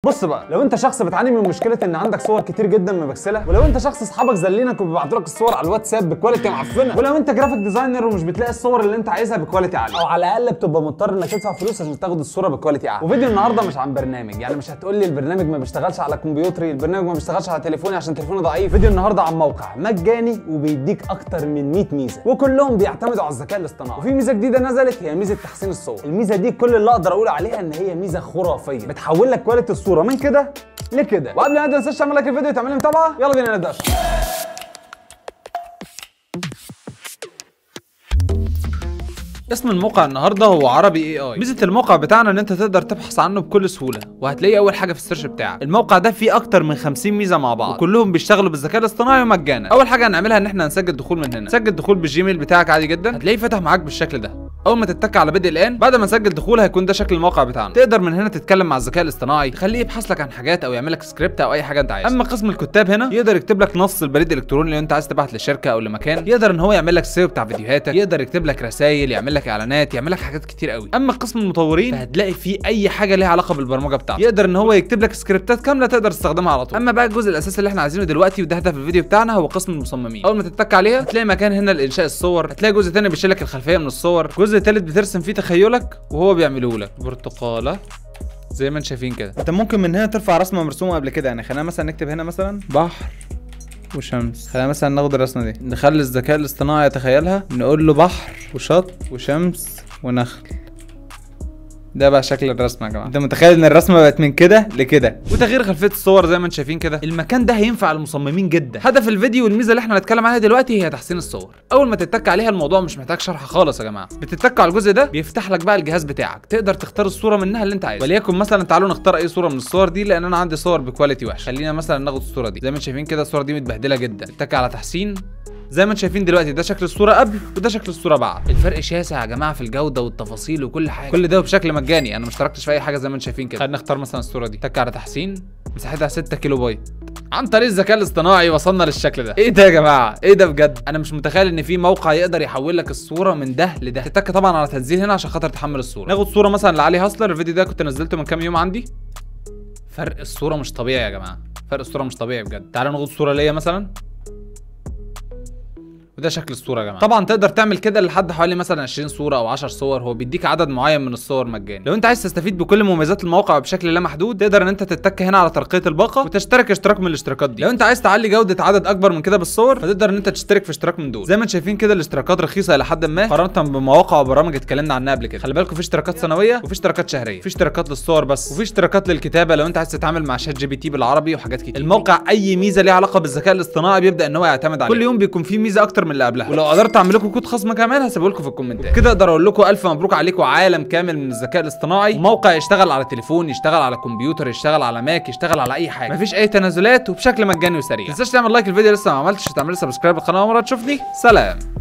بص بقى لو انت شخص بتعاني من مشكله ان عندك صور كتير جدا مبكسله ولو انت شخص اصحابك زلينك وبيبعتوا لك الصور على الواتساب بكواليتي معفنه ولو انت جرافيك ديزاينر ومش بتلاقي الصور اللي انت عايزها بكواليتي عاليه او على الاقل بتبقى مضطر انك تدفع فلوس عشان تاخد الصوره بكواليتي اعلى وفيديو النهارده مش عن برنامج يعني مش هتقول لي البرنامج ما بيشتغلش على كمبيوتري البرنامج ما بيشتغلش على تليفوني عشان تليفوني ضعيف فيديو النهارده عن موقع مجاني وبيديك اكتر من 100 ميزه وكلهم بيعتمدوا على الذكاء الاصطناعي وفي ميزه جديده نزلت هي ميزه تحسين الصور الميزه دي كل اللي اقدر اقول عليها ان هي ميزه خرافيه بتحول لك كواليتي الصوره من كده لكده وقبل ما نبدا ما تنساش تعمل لايك الفيديو وتعمل لي متابعه يلا بينا نبدا اسم الموقع النهارده هو عربي اي اي ميزه الموقع بتاعنا ان انت تقدر تبحث عنه بكل سهوله وهتلاقيه اول حاجه في السيرش بتاعك الموقع ده فيه اكتر من 50 ميزه مع بعض وكلهم بيشتغلوا بالذكاء الاصطناعي ومجانا اول حاجه هنعملها ان احنا هنسجل دخول من هنا سجل دخول بالجيميل بتاعك عادي جدا هتلاقيه فتح معاك بالشكل ده اول ما تتك على بدء الان بعد ما نسجل دخول هيكون ده شكل الموقع بتاعنا تقدر من هنا تتكلم مع الذكاء الاصطناعي تخليه يبحث لك عن حاجات او يعمل لك سكريبت او اي حاجه انت عايزها اما قسم الكتاب هنا يقدر يكتب لك نص البريد الالكتروني اللي انت عايز تبعت لشركه او لمكان يقدر ان هو يعمل لك سيو بتاع فيديوهاتك يقدر يكتب لك رسائل يعمل لك اعلانات يعمل لك حاجات كتير قوي اما قسم المطورين فهتلاقي فيه اي حاجه ليها علاقه بالبرمجه بتاعته يقدر ان هو يكتب لك سكريبتات كامله تقدر تستخدمها على طول اما بقى الجزء الاساسي اللي احنا عايزينه دلوقتي وده هدف الفيديو بتاعنا هو قسم المصممين اول ما تتك عليها هتلاقي مكان هنا لانشاء الصور هتلاقي جزء تاني بيشيل لك الخلفيه من الصور جزء تالت بترسم فيه تخيلك وهو بيعمله لك برتقاله زي ما انتم شايفين كده انت ممكن من هنا ترفع رسمه مرسومه قبل كده يعني خلينا مثلا نكتب هنا مثلا بحر وشمس خلينا مثلا ناخد الرسمه دي نخلي الذكاء الاصطناعي يتخيلها نقول له بحر وشط وشمس ونخل ده بقى شكل الرسمه يا جماعه انت متخيل ان الرسمه بقت من كده لكده وتغيير خلفيه الصور زي ما انتم شايفين كده المكان ده هينفع المصممين جدا هدف الفيديو والميزه اللي احنا هنتكلم عليها دلوقتي هي تحسين الصور اول ما تتك عليها الموضوع مش محتاج شرح خالص يا جماعه بتتك على الجزء ده بيفتح لك بقى الجهاز بتاعك تقدر تختار الصوره منها اللي انت عايزها وليكن مثلا تعالوا نختار اي صوره من الصور دي لان انا عندي صور بكواليتي وحش خلينا مثلا ناخد الصوره دي زي ما انتم شايفين كده الصوره دي متبهدله جدا تتك على تحسين زي ما انتم شايفين دلوقتي ده شكل الصوره قبل وده شكل الصوره بعد الفرق شاسع يا جماعه في الجوده والتفاصيل وكل حاجه كل ده بشكل مجاني انا ما اشتركتش في اي حاجه زي ما انتم شايفين كده خلينا نختار مثلا الصوره دي تك على تحسين مساحتها 6 كيلو بايت عن طريق الذكاء الاصطناعي وصلنا للشكل ده ايه ده يا جماعه ايه ده بجد انا مش متخيل ان في موقع يقدر يحول لك الصوره من ده لده تتك طبعا على تنزيل هنا عشان خاطر تحمل الصوره ناخد صوره مثلا لعلي هاسلر الفيديو ده كنت نزلته من كام يوم عندي فرق الصوره مش طبيعي يا جماعه فرق الصوره مش طبيعي بجد تعالوا ناخد صوره ليا مثلا وده شكل الصوره يا جماعه طبعا تقدر تعمل كده لحد حوالي مثلا 20 صوره او 10 صور هو بيديك عدد معين من الصور مجاني لو انت عايز تستفيد بكل مميزات الموقع بشكل لا محدود تقدر ان انت تتك هنا على ترقيه الباقه وتشترك اشتراك من الاشتراكات دي لو انت عايز تعلي جوده عدد اكبر من كده بالصور فتقدر ان انت تشترك في اشتراك من دول زي ما انتم شايفين كده الاشتراكات رخيصه الى حد ما مقارنه بمواقع وبرامج اتكلمنا عنها قبل كده خلي بالكم في اشتراكات سنويه وفي اشتراكات شهريه في اشتراكات للصور بس وفي اشتراكات للكتابه لو انت عايز تتعامل مع شات جي بي تي بالعربي وحاجات كتير الموقع اي ميزه ليها علاقه بالذكاء الاصطناعي بيبدا ان هو يعتمد عليها كل يوم بيكون في ميزه اكتر من اللي قبلها ولو قدرت اعمل لكم كود خصم كمان هسيبه لكم في الكومنتات كده اقدر اقول لكم الف مبروك عليكم عالم كامل من الذكاء الاصطناعي موقع يشتغل على تليفون يشتغل على كمبيوتر يشتغل على ماك يشتغل على اي حاجه مفيش اي تنازلات وبشكل مجاني وسريع ما تنساش تعمل لايك الفيديو لسه ما عملتش وتعمل سبسكرايب للقناه مره تشوفني سلام